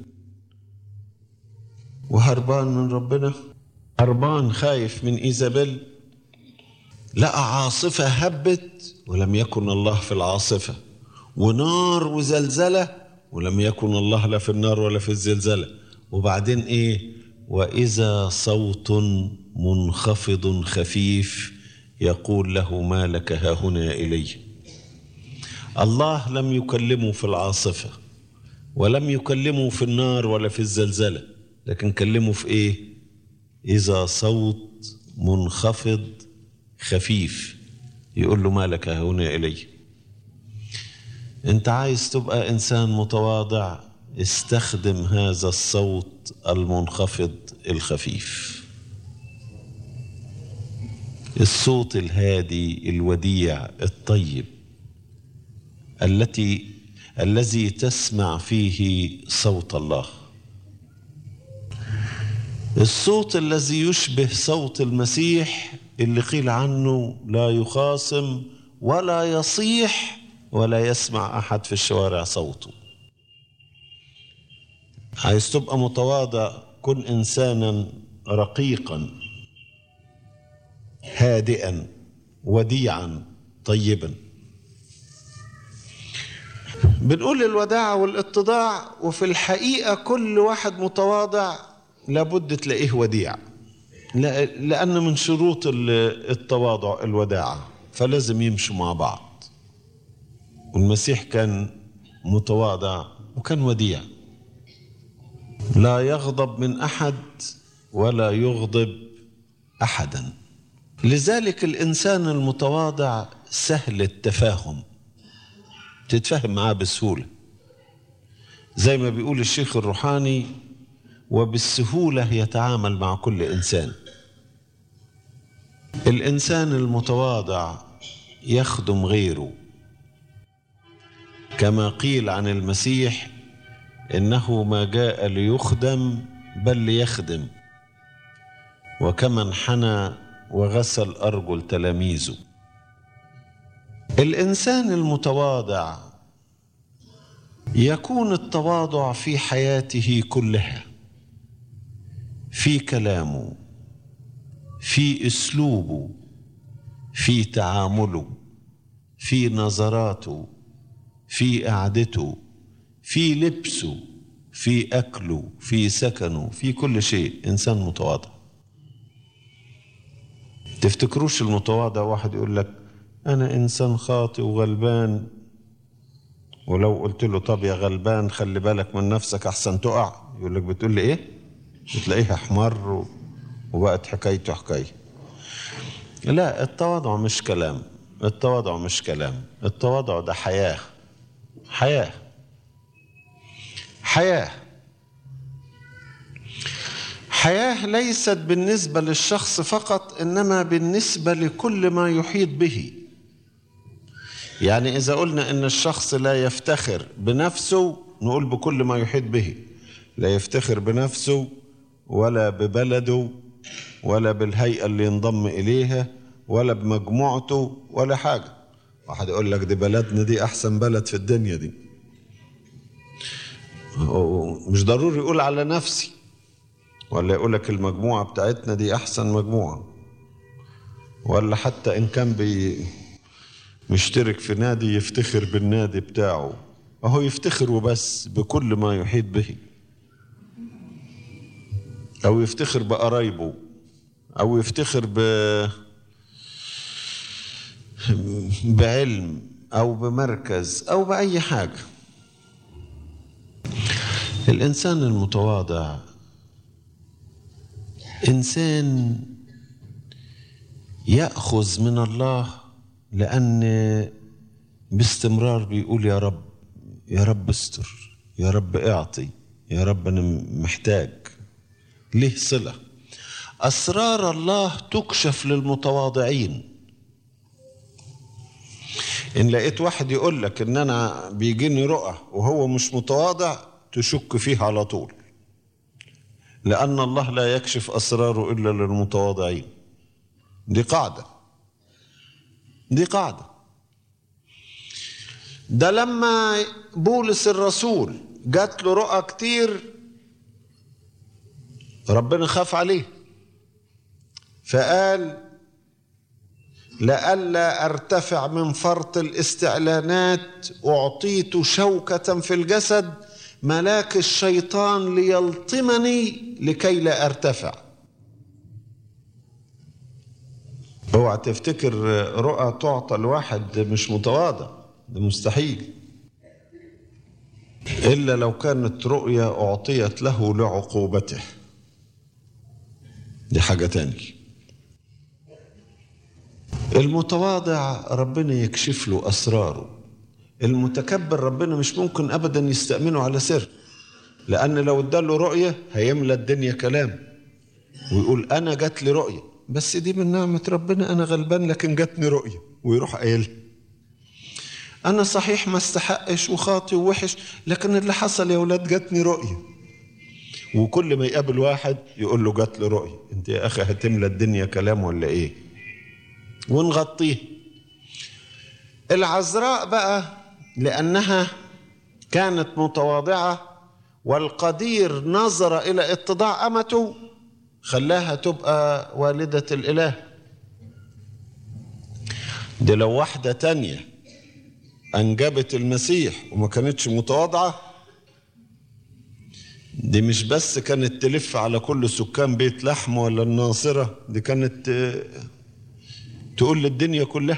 وهربان من ربنا هربان خايف من ايزابيل لقى عاصفة هبت ولم يكن الله في العاصفة ونار وزلزلة ولم يكن الله لا في النار ولا في الزلزلة وبعدين ايه وإذا صوت منخفض خفيف يقول له ما لك ها هنا إلي الله لم يكلمه في العاصفة ولم يكلمه في النار ولا في الزلزلة لكن كلمه في ايه إذا صوت منخفض خفيف يقول له مالك هنا إلي انت عايز تبقى انسان متواضع استخدم هذا الصوت المنخفض الخفيف الصوت الهادي الوديع الطيب التي الذي تسمع فيه صوت الله الصوت الذي يشبه صوت المسيح اللي قيل عنه لا يخاصم ولا يصيح ولا يسمع احد في الشوارع صوته عايز تبقى متواضع كن انسانا رقيقا هادئا وديعا طيبا بنقول الوداعة والاتضاع وفي الحقيقة كل واحد متواضع لابد تلاقيه وديع لا- لأن من شروط ال- التواضع الوداعة فلازم يمشوا مع بعض والمسيح كان متواضع وكان وديع لا يغضب من أحد ولا يغضب أحدا لذلك الإنسان المتواضع سهل التفاهم تتفاهم معاه بسهولة زي ما بيقول الشيخ الروحاني وبالسهولة يتعامل مع كل إنسان الإنسان المتواضع يخدم غيره كما قيل عن المسيح إنه ما جاء ليخدم بل ليخدم وكما انحنى وغسل أرجل تلاميذه الإنسان المتواضع يكون التواضع في حياته كلها في كلامه في اسلوبه في تعامله في نظراته في قعدته في لبسه في اكله في سكنه في كل شيء انسان متواضع تفتكروش المتواضع واحد يقول لك انا انسان خاطئ وغلبان ولو قلت له طب يا غلبان خلي بالك من نفسك احسن تقع يقول لك بتقول لي ايه بتلاقيه احمر و- وبقت حكايته حكايه لا التواضع مش كلام التواضع مش كلام التواضع ده حياه حياه حياه حياه ليست بالنسبه للشخص فقط انما بالنسبه لكل ما يحيط به يعني إذا قلنا إن الشخص لا يفتخر بنفسه نقول بكل ما يحيط به لا يفتخر بنفسه ولا ببلده ولا بالهيئة اللي ينضم إليها ولا بمجموعته ولا حاجة واحد يقول لك دي بلدنا دي أحسن بلد في الدنيا دي مش ضروري يقول على نفسي ولا يقول لك المجموعة بتاعتنا دي أحسن مجموعة ولا حتى إن كان بي مشترك في نادي يفتخر بالنادي بتاعه اهو يفتخر وبس بكل ما يحيط به او يفتخر بقرايبه او يفتخر ب بعلم او بمركز او باي حاجه الانسان المتواضع انسان ياخذ من الله لأن باستمرار بيقول يا رب يا رب استر يا رب اعطي يا رب أنا محتاج ليه صلة أسرار الله تكشف للمتواضعين إن لقيت واحد يقول لك إن أنا بيجيني رؤى وهو مش متواضع تشك فيه على طول لأن الله لا يكشف أسراره إلا للمتواضعين دي قاعده دي قاعدة ده لما بولس الرسول جات له رؤى كتير ربنا خاف عليه فقال لئلا ارتفع من فرط الاستعلانات اعطيت شوكه في الجسد ملاك الشيطان ليلطمني لكي لا ارتفع اوعى تفتكر رؤى تعطى لواحد مش متواضع ده مستحيل الا لو كانت رؤيا اعطيت له لعقوبته دي حاجه تانية المتواضع ربنا يكشف له اسراره المتكبر ربنا مش ممكن ابدا يستامنه على سر لان لو اداله رؤيه هيملى الدنيا كلام ويقول انا جات لي رؤيه بس دي من نعمة ربنا أنا غلبان لكن جاتني رؤية ويروح قايلها أنا صحيح ما استحقش وخاطي ووحش لكن اللي حصل يا ولاد جاتني رؤية وكل ما يقابل واحد يقول له جات لي رؤية أنت يا أخي هتملى الدنيا كلام ولا إيه ونغطيه العذراء بقى لأنها كانت متواضعة والقدير نظر إلى اتضاع أمته خلاها تبقى والدة الإله دي لو واحدة تانية أنجبت المسيح وما كانتش متواضعة دي مش بس كانت تلف على كل سكان بيت لحم ولا الناصرة دي كانت آه، تقول للدنيا كلها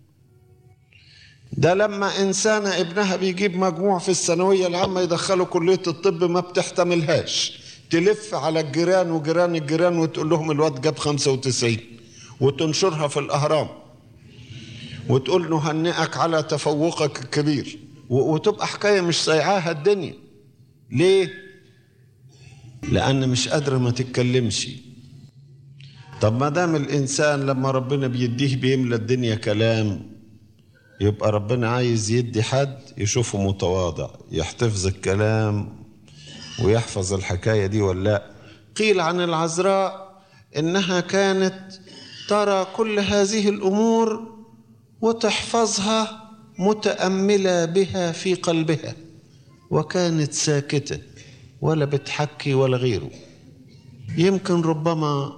ده لما إنسانة ابنها بيجيب مجموع في الثانوية العامة يدخله كلية الطب ما بتحتملهاش تلف على الجيران وجيران الجيران وتقول لهم الواد جاب 95 وتنشرها في الأهرام وتقول نهنئك على تفوقك الكبير و- وتبقى حكاية مش سايعاها الدنيا ليه؟ لأن مش قادرة ما تتكلمش طب ما دام الإنسان لما ربنا بيديه بيملى الدنيا كلام يبقى ربنا عايز يدي حد يشوفه متواضع يحتفظ الكلام ويحفظ الحكاية دي ولا لا قيل عن العذراء إنها كانت ترى كل هذه الأمور وتحفظها متأملة بها في قلبها وكانت ساكتة ولا بتحكي ولا غيره يمكن ربما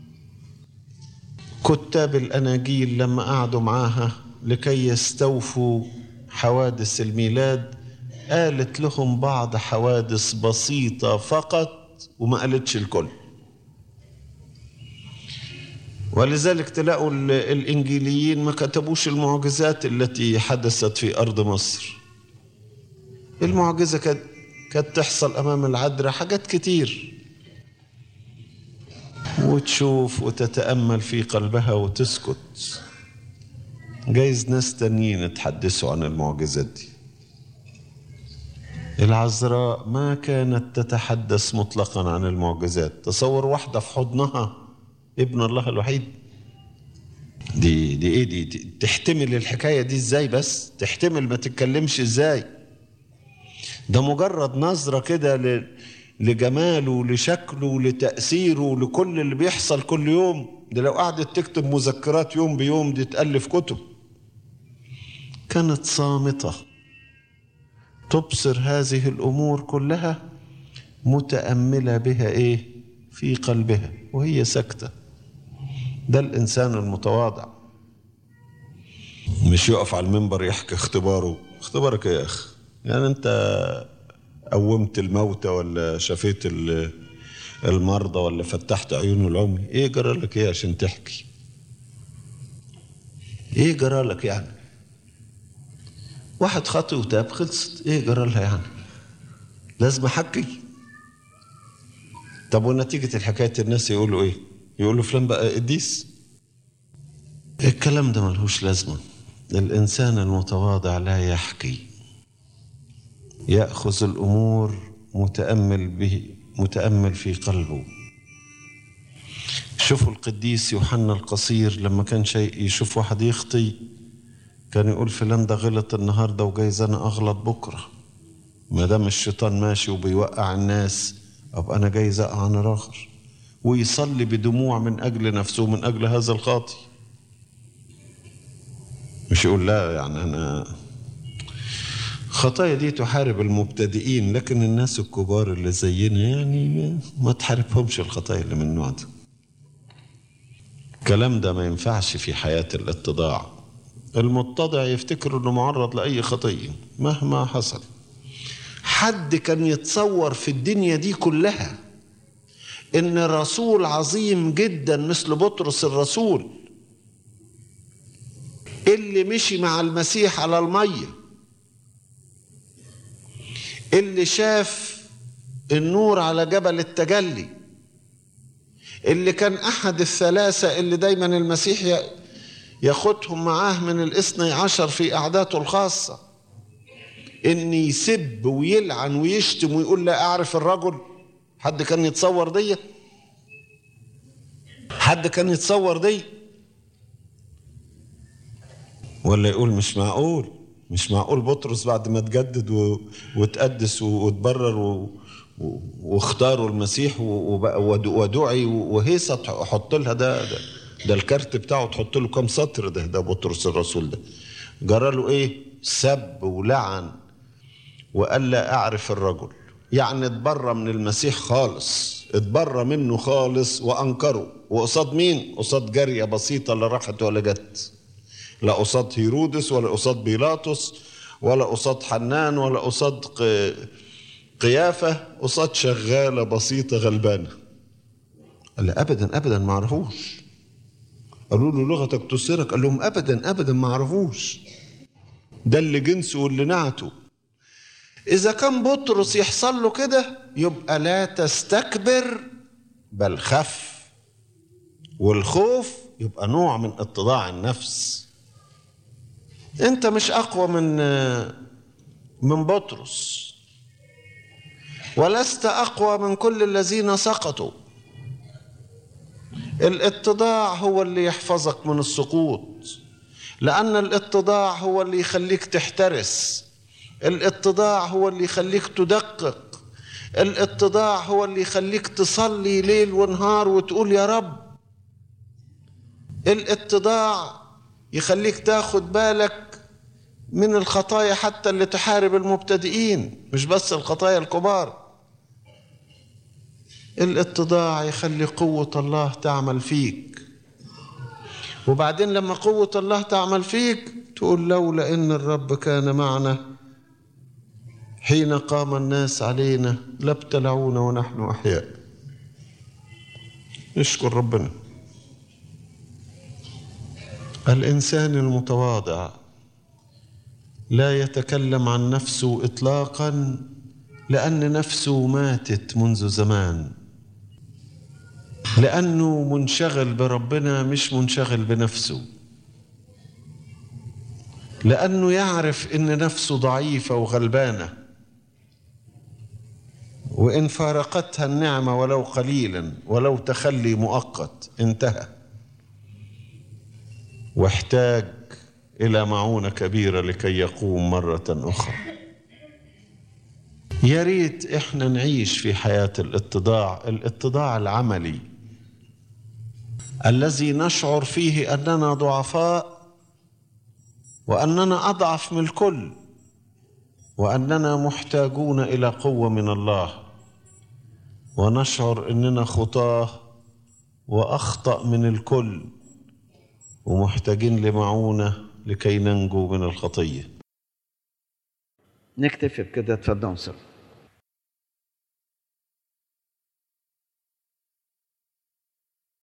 كتاب الأناجيل لما قعدوا معاها لكي يستوفوا حوادث الميلاد قالت لهم بعض حوادث بسيطة فقط وما قالتش الكل ولذلك تلاقوا ال- الإنجيليين ما كتبوش المعجزات التي حدثت في أرض مصر المعجزة كانت كانت تحصل أمام العذراء حاجات كتير وتشوف وتتأمل في قلبها وتسكت جايز ناس تانيين يتحدثوا عن المعجزات دي العذراء ما كانت تتحدث مطلقا عن المعجزات تصور واحدة في حضنها ابن الله الوحيد دي دي ايه دي, دي تحتمل الحكاية دي ازاي بس تحتمل ما تتكلمش ازاي ده مجرد نظرة كده ل- لجماله لشكله لتأثيره لكل اللي بيحصل كل يوم ده لو قعدت تكتب مذكرات يوم بيوم دي تألف كتب كانت صامتة تبصر هذه الأمور كلها متأملة بها إيه في قلبها وهي ساكتة ده الإنسان المتواضع مش يقف على المنبر يحكي اختباره اختبارك إيه يا أخ يعني أنت قومت الموتى ولا شفيت ال- المرضى ولا فتحت عيون العمي ايه جرى لك ايه عشان تحكي ايه جرى لك يعني واحد خطي وتاب خلصت ايه جرى لها يعني لازم احكي طب ونتيجة الحكاية الناس يقولوا ايه يقولوا فلان بقى قديس الكلام ده ملهوش لازمة الإنسان المتواضع لا يحكي يأخذ الأمور متأمل به متأمل في قلبه شوفوا القديس يوحنا القصير لما كان شيء يشوف واحد يخطي كان يقول فلان ده غلط النهارده وجايز انا اغلط بكره ما دام الشيطان ماشي وبيوقع الناس ابقى انا جايز اقع انا اخر ويصلي بدموع من اجل نفسه من اجل هذا الخاطي مش يقول لا يعني انا خطايا دي تحارب المبتدئين لكن الناس الكبار اللي زينا يعني ما تحاربهمش الخطايا اللي من النوع ده الكلام ده ما ينفعش في حياة الاتضاع المتضع يفتكر انه معرض لأي خطية مهما حصل حد كان يتصور في الدنيا دي كلها ان رسول عظيم جدا مثل بطرس الرسول اللي مشي مع المسيح على الميه اللي شاف النور على جبل التجلي اللي كان احد الثلاثه اللي دايما المسيح ي- ياخدهم معاه من الاثني عشر في قعداته الخاصه ان يسب ويلعن ويشتم ويقول لا اعرف الرجل حد كان يتصور دي حد كان يتصور دي ولا يقول مش معقول مش معقول بطرس بعد ما تجدد و... وتقدس و... وتبرر و... و... واختاروا المسيح و... وبقى ود... ودعي وهيصة تحط لها ده, ده ده الكارت بتاعه تحط له كام سطر ده ده بطرس الرسول ده جرى له ايه سب ولعن وقال لا اعرف الرجل يعني اتبرى من المسيح خالص اتبرى منه خالص وانكره وقصاد مين قصاد جاريه بسيطه لا راحت ولا جت لا قصاد هيرودس ولا قصاد بيلاطس ولا قصاد حنان ولا قصاد ق- قيافة قصاد شغالة بسيطة غلبانة قال له أبدا أبدا ما عرفوش قالوا له لغتك تسرك قال لهم أبدا أبدا ما عرفوش ده اللي جنسه واللي نعته إذا كان بطرس يحصل له كده يبقى لا تستكبر بل خف والخوف يبقى نوع من اتضاع النفس انت مش اقوى من من بطرس ولست اقوى من كل الذين سقطوا الاتضاع هو اللي يحفظك من السقوط لان الاتضاع هو اللي يخليك تحترس الاتضاع هو اللي يخليك تدقق الاتضاع هو اللي يخليك تصلي ليل ونهار وتقول يا رب الاتضاع يخليك تاخد بالك من الخطايا حتى اللي تحارب المبتدئين مش بس الخطايا الكبار الاتضاع يخلي قوة الله تعمل فيك وبعدين لما قوة الله تعمل فيك تقول لولا إن الرب كان معنا حين قام الناس علينا لابتلعونا ونحن أحياء نشكر ربنا الإنسان المتواضع لا يتكلم عن نفسه إطلاقا لأن نفسه ماتت منذ زمان لأنه منشغل بربنا مش منشغل بنفسه لأنه يعرف إن نفسه ضعيفة وغلبانة وإن فارقتها النعمة ولو قليلا ولو تخلي مؤقت انتهى واحتاج إلى معونة كبيرة لكي يقوم مرة أخرى يا ريت إحنا نعيش في حياة الاتضاع الاتضاع العملي الذي نشعر فيه أننا ضعفاء وأننا أضعف من الكل وأننا محتاجون إلى قوة من الله ونشعر أننا خطاه وأخطأ من الكل ومحتاجين لمعونة لكي ننجو من الخطية
نكتفي بكده اتفضلوا نصلي